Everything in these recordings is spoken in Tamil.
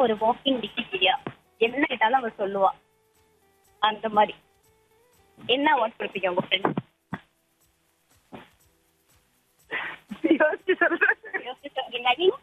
ஒரு வாக்கிங் விக்கிபீடியா என்ன கேட்டாலும் அவ சொல்லுவா அந்த மாதிரி என்ன அவார்ட் கொடுப்பீங்க உங்க ஃப்ரெண்ட் யோசிச்சு சொல்றேன் யோசிச்சு சொல்றீங்க நீங்க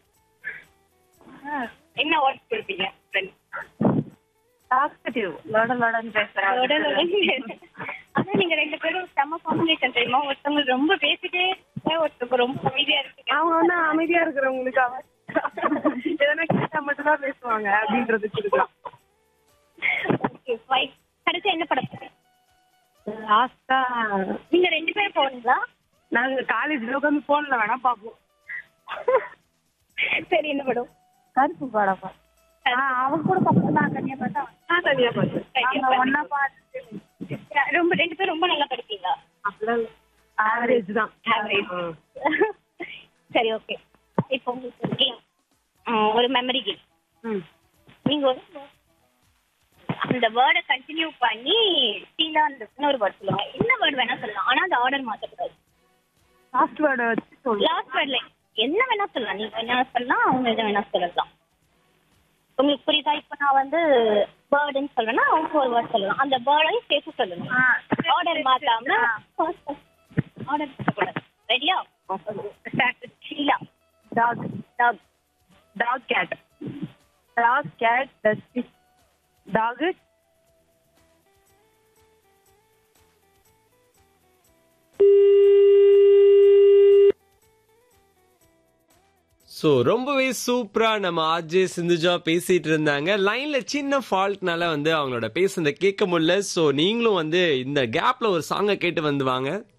என்ன அவார்ட் கொடுப்பீங்க ஃப்ரெண்ட் டாக்டர் லோட லோடன்னு பேசுறாங்க ஆனா நீங்க ரெண்டு பேரும் செம்ம காம்பினேஷன் தெரியுமா ஒருத்தவங்க ரொம்ப பேசிட்டே இருப்பாங்க, ஒருத்தவங்க ரொம்ப அமைதியா இருக்கீங்க அவங்க வந்து அமைதியா இருக்கிறவங்களுக்காக எதனா கேட்டா மட்டும் தான் பேசுவாங்க அப்படின்றதுக்கு இருக்கலாம் ஓகே ஃபைன் கடைசி என்ன படம் பார்த்தீங்க? லாஸ்டா நீங்க ரெண்டு பேரும் போனீங்களா நாங்க காலேஜ்ல உட்காந்து போன்ல வேணா பாப்போம் சரி என்ன படம் கருப்பு படம் அவங்க கூட பக்கம் தான் தனியா பார்த்தா நான் தனியா பார்த்தேன் நாங்க ஒன்னா பார்த்து ரொம்ப ரெண்டு பேரும் ரொம்ப நல்லா படிப்பீங்களா அப்படிலாம் ஆவரேஜ் தான் ஆவரேஜ் சரி ஓகே இப்போ உங்களுக்கு ஒரு கேம் ஒரு மெமரி கேம் ம் நீங்க வந்து அந்த வேர்டை கண்டினியூ பண்ணி கீழே அந்த இன்னொரு வேர்ட் சொல்லுவாங்க என்ன வேர்டு வேணா சொல்லலாம் ஆனா அந்த ஆர்டர் மாத்தக்கூடாது லாஸ்ட் வேர்டை வச்சு சொல்லு லாஸ்ட் வேர்ட்ல என்ன வேணா சொல்லலாம் நீங்க என்ன சொல்லலாம் அவங்க எதை வேணா சொல்லலாம் உங்களுக்கு புரியுதா இப்போ நான் வந்து பேர்டுன்னு சொல்றேன்னா அவங்க ஒரு வேர்ட் சொல்லலாம் அந்த பேர்டையும் சேர்த்து சொல்லணும் ஆர்டர் மாத்தாம ஆர்டர் மாத்தக்கூடாது ரெடியா start Sheela dog dog dog cat dog cat dusty dog so ரொம்பவே சூப்பரா நம்ம ஆர்ஜே சிந்துஜா பேசிட்டு இருந்தாங்க லைன்ல சின்ன ஃபால்ட்னால வந்து அவங்களோட பேசுனதை கேட்க முடியல ஸோ நீங்களும் வந்து இந்த கேப்ல ஒரு சாங்கை கேட்டு வந்து வாங்க